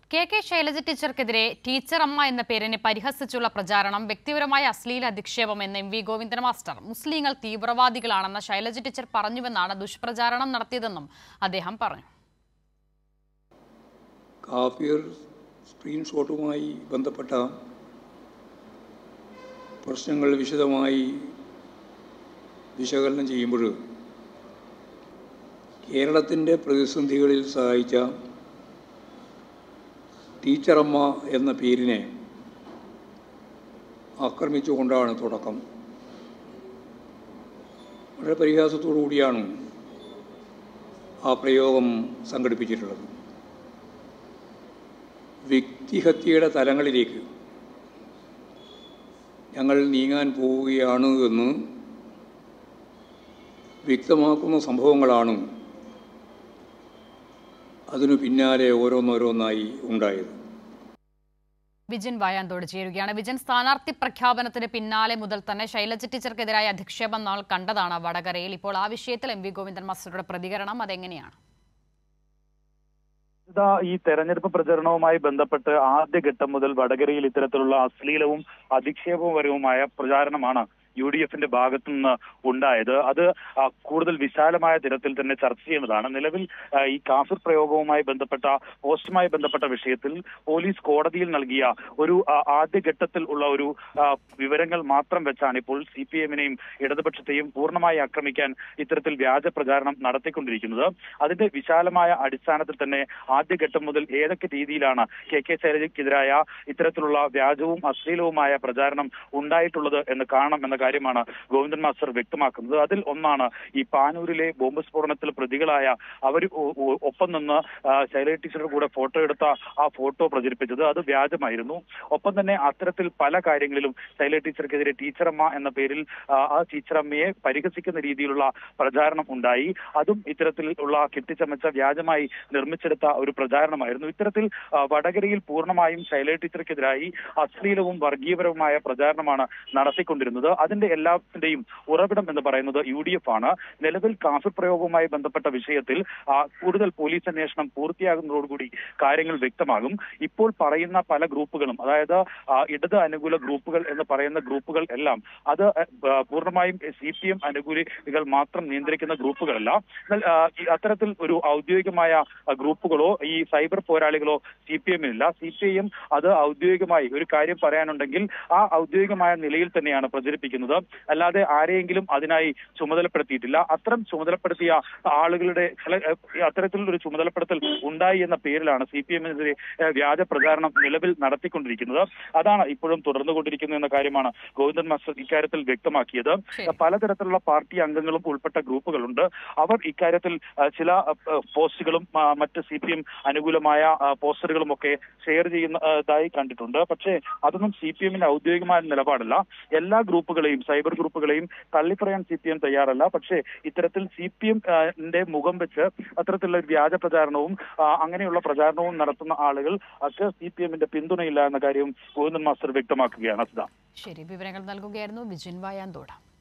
K K Shailaja ടീച്ചർക്കെതിരെ ടീച്ചറമ്മ എന്ന പേരിനെ പരിഹസിച്ചുള്ള പ്രചാരണം വ്യക്തിപരമായ അശ്ലീല അധിക്ഷേപം എന്ന് എം വി ഗോവിന്ദൻ മാസ്റ്റർ മുസ്ലിങ്ങൾ തീവ്രവാദികളാണെന്ന് ശൈലജ ടീച്ചർ പറഞ്ഞുവെന്നാണ് ദുഷ്പ്രചാരണം നടത്തിയതെന്നും അദ്ദേഹം പറഞ്ഞു കാഫിയർ സ്ക്രീൻഷോട്ടുമായി ബന്ധപ്പെട്ട പ്രശ്നങ്ങൾ വിശദമായി വിശകലനം ചെയ്യുമ്പോൾ കേരളത്തിൻ്റെ പ്രതിസന്ധികളിൽ സഹായിച്ച ടീച്ചറമ്മ എന്ന പേരിനെ ആക്രമിച്ചുകൊണ്ടാണ് തുടക്കം വളരെ പരിഹാസത്തോടു കൂടിയാണ് ആ പ്രയോഗം സംഘടിപ്പിച്ചിട്ടുള്ളത് വ്യക്തിഹത്യയുടെ തലങ്ങളിലേക്ക് ഞങ്ങൾ നീങ്ങാൻ പോവുകയാണ് എന്ന് വ്യക്തമാക്കുന്ന സംഭവങ്ങളാണ് അതിനു പിന്നാലെ ഓരോന്നോരോന്നായി ഉണ്ടായത് വിജിൻ വായാന്തോട് ചേരുകയാണ് വിജൻ സ്ഥാനാർത്ഥി പ്രഖ്യാപനത്തിന് പിന്നാലെ മുതൽ തന്നെ ശൈലജ ടീച്ചർക്കെതിരായ അധിക്ഷേപം നാൾ കണ്ടതാണ് വടകരയിൽ ഇപ്പോൾ ആ വിഷയത്തിൽ എം വി ഗോവിന്ദൻ മാസ്റ്ററുടെ പ്രതികരണം അതെങ്ങനെയാണ് ഇതാ ഈ തെരഞ്ഞെടുപ്പ് പ്രചരണവുമായി ബന്ധപ്പെട്ട് ആദ്യഘട്ടം മുതൽ വടകരയിൽ ഇത്തരത്തിലുള്ള അശ്ലീലവും അധിക്ഷേപപരവുമായ പ്രചാരണമാണ് യു ഡി എഫിന്റെ ഭാഗത്തു നിന്ന് ഉണ്ടായത് അത് ആ, കൂടുതൽ വിശാലമായ തരത്തിൽ തന്നെ ചർച്ച ചെയ്യുന്നതാണ് നിലവിൽ ആ, ഈ കാഫിർ പ്രയോഗവുമായി ബന്ധപ്പെട്ട പോസ്റ്റുമായി ബന്ധപ്പെട്ട വിഷയത്തിൽ പോലീസ് കോടതിയിൽ നൽകിയ ഒരു ആ, ആദ്യഘട്ടത്തിൽ ഉള്ള ഒരു ആ, വിവരങ്ങൾ മാത്രം വെച്ചാണ് ഇപ്പോൾ സി പി എമ്മിനെയും ഇടതുപക്ഷത്തെയും പൂർണ്ണമായി ആക്രമിക്കാൻ ഇത്തരത്തിൽ വ്യാജ പ്രചാരണം നടത്തിക്കൊണ്ടിരിക്കുന്നത് അതിന്റെ വിശാലമായ അടിസ്ഥാനത്തിൽ തന്നെ ആദ്യഘട്ടം മുതൽ ഏതൊക്കെ രീതിയിലാണ് കെ കെ ശൈലജയ്ക്കെതിരായ ഇത്തരത്തിലുള്ള വ്യാജവും അശ്ലീലവുമായ പ്രചാരണം ഉണ്ടായിട്ടുള്ളത് എന്ന് കാണണം എന്ന കാര്യമാണ് ഗോവിന്ദൻ മാസ്റ്റർ വ്യക്തമാക്കുന്നത് അതിൽ ഒന്നാണ് ഈ പാനൂരിലെ ബോംബ് സ്ഫോടനത്തിൽ പ്രതികളായ അവർ ഒപ്പം നിന്ന് ആ, ശൈലജ ടീച്ചറുടെ കൂടെ ഫോട്ടോ എടുത്ത ആ ഫോട്ടോ പ്രചരിപ്പിച്ചത് അത് വ്യാജമായിരുന്നു ഒപ്പം തന്നെ അത്തരത്തിൽ പല കാര്യങ്ങളിലും ശൈലജ ടീച്ചർക്കെതിരെ ടീച്ചറമ്മ എന്ന പേരിൽ ആ, ആ ടീച്ചറമ്മയെ പരിഹസിക്കുന്ന രീതിയിലുള്ള പ്രചാരണം ഉണ്ടായി അതും ഇത്തരത്തിലുള്ള കെട്ടിച്ചമച്ച വ്യാജമായി നിർമ്മിച്ചെടുത്ത ഒരു പ്രചാരണമായിരുന്നു ഇത്തരത്തിൽ ആ, വടകരയിൽ പൂർണ്ണമായും ശൈലജ ടീച്ചർക്കെതിരായി അശ്ലീലവും വർഗീയപരവുമായ പ്രചാരണമാണ് നടത്തിക്കൊണ്ടിരുന്നത് അതിന്റെ എല്ലാത്തിന്റെയും ഉറവിടം എന്ന് പറയുന്നത് യു ഡി എഫ് ആണ് നിലവിൽ കാഫിർ പ്രയോഗവുമായി ബന്ധപ്പെട്ട വിഷയത്തിൽ ആ, കൂടുതൽ പോലീസ് അന്വേഷണം പൂർത്തിയാകുന്നതോടുകൂടി കാര്യങ്ങൾ വ്യക്തമാകും ഇപ്പോൾ പറയുന്ന പല ഗ്രൂപ്പുകളും അതായത് ആ, ഇടത് അനുകൂല ഗ്രൂപ്പുകൾ എന്ന് പറയുന്ന ഗ്രൂപ്പുകൾ എല്ലാം അത് ആ, പൂർണ്ണമായും സി പി എം അനുകൂലികൾ മാത്രം നിയന്ത്രിക്കുന്ന ഗ്രൂപ്പുകളല്ല എന്നാൽ ആ, ഈ അത്തരത്തിൽ ഒരു ഔദ്യോഗികമായ ആ, ഗ്രൂപ്പുകളോ ഈ സൈബർ പോരാളികളോ സി പി എമ്മിനില്ല സി പി ഐ എം അത് ഔദ്യോഗികമായി ഒരു കാര്യം പറയാനുണ്ടെങ്കിൽ ആ ഔദ്യോഗികമായ നിലയിൽ തന്നെയാണ് പ്രചരിപ്പിക്കുന്നത് അല്ലാതെ ആരെയെങ്കിലും അതിനായി ചുമതലപ്പെടുത്തിയിട്ടില്ല അത്തരം ചുമതലപ്പെടുത്തിയ ആളുകളുടെ ചില ഏഹ്, അത്തരത്തിലുള്ള ഒരു ചുമതലപ്പെടുത്തൽ ഉണ്ടായി എന്ന പേരിലാണ് സി പി എമ്മിനെതിരെ വ്യാജ പ്രചാരണം നിലവിൽ നടത്തിക്കൊണ്ടിരിക്കുന്നത് അതാണ് ഇപ്പോഴും തുടർന്നുകൊണ്ടിരിക്കുന്നത് എന്ന കാര്യമാണ് ഗോവിന്ദൻ മാസ്റ്റർ ഇക്കാര്യത്തിൽ വ്യക്തമാക്കിയത് ശരി. പലതരത്തിലുള്ള പാർട്ടി അംഗങ്ങളും ഉൾപ്പെട്ട ഗ്രൂപ്പുകളുണ്ട് അവർ ഇക്കാര്യത്തിൽ ആ, ചില ആ, പോസ്റ്റുകളും ആ, മറ്റ് സി പി എം അനുകൂലമായ ആ, പോസ്റ്ററുകളും ഒക്കെ ഷെയർ ചെയ്യുന്നതായി കണ്ടിട്ടുണ്ട് പക്ഷേ അതൊന്നും സി പി എമ്മിന്റെ ഔദ്യോഗികമായ നിലപാടല്ല എല്ലാ ഗ്രൂപ്പുകളെയും സൈബർ ഗ്രൂപ്പുകളെയും തള്ളിപ്പറയാൻ സി പി എം തയ്യാറല്ല പക്ഷേ ഇത്തരത്തിൽ സി പി എമ്മിന്റെ മുഖം വെച്ച് അത്തരത്തിലുള്ള ഒരു വ്യാജ പ്രചാരണവും ആ, അങ്ങനെയുള്ള പ്രചാരണവും നടത്തുന്ന ആളുകൾ ഒക്കെ സി പി എമ്മിന്റെ പിന്തുണയില്ല എന്ന കാര്യം ഗോവിന്ദൻ മാസ്റ്റർ വ്യക്തമാക്കുകയാണ് അസിത ശരി വിവരങ്ങൾ നൽകുകയായിരുന്നു വിജിൻ വായാന്തോട്